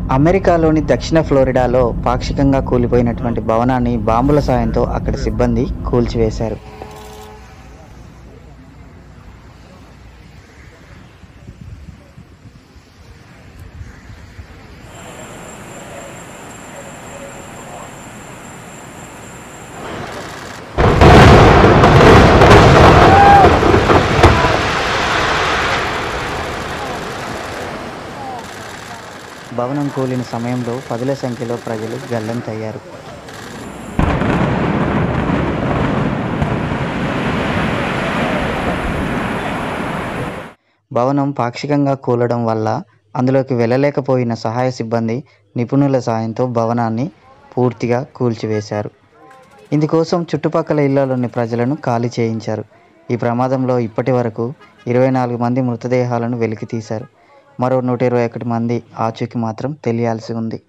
అమెరికాలోని దక్షిణ ఫ్లోరిడాలో పాక్షికంగా కూలిపోయినటువంటి భవనాన్ని బాంబుల సాయంతో అక్కడి సిబ్బంది కూల్చివేశారు భవనం కూలిన సమయంలో పదుల సంఖ్యలో ప్రజలు గల్లంతయ్యారు భవనం పాక్షికంగా కూలడం వల్ల అందులోకి వెళ్ళలేకపోయిన సహాయ సిబ్బంది నిపుణుల సాయంతో భవనాన్ని పూర్తిగా కూల్చివేశారు ఇందుకోసం చుట్టుపక్కల ఇళ్లలోని ప్రజలను ఖాళీ చేయించారు ఈ ప్రమాదంలో ఇప్పటి వరకు ఇరవై నాలుగు మంది మృతదేహాలను వెలికితీశారు మరో నూట ఇరవై ఒకటి మంది ఆచూకీ మాత్రం తెలియాల్సి ఉంది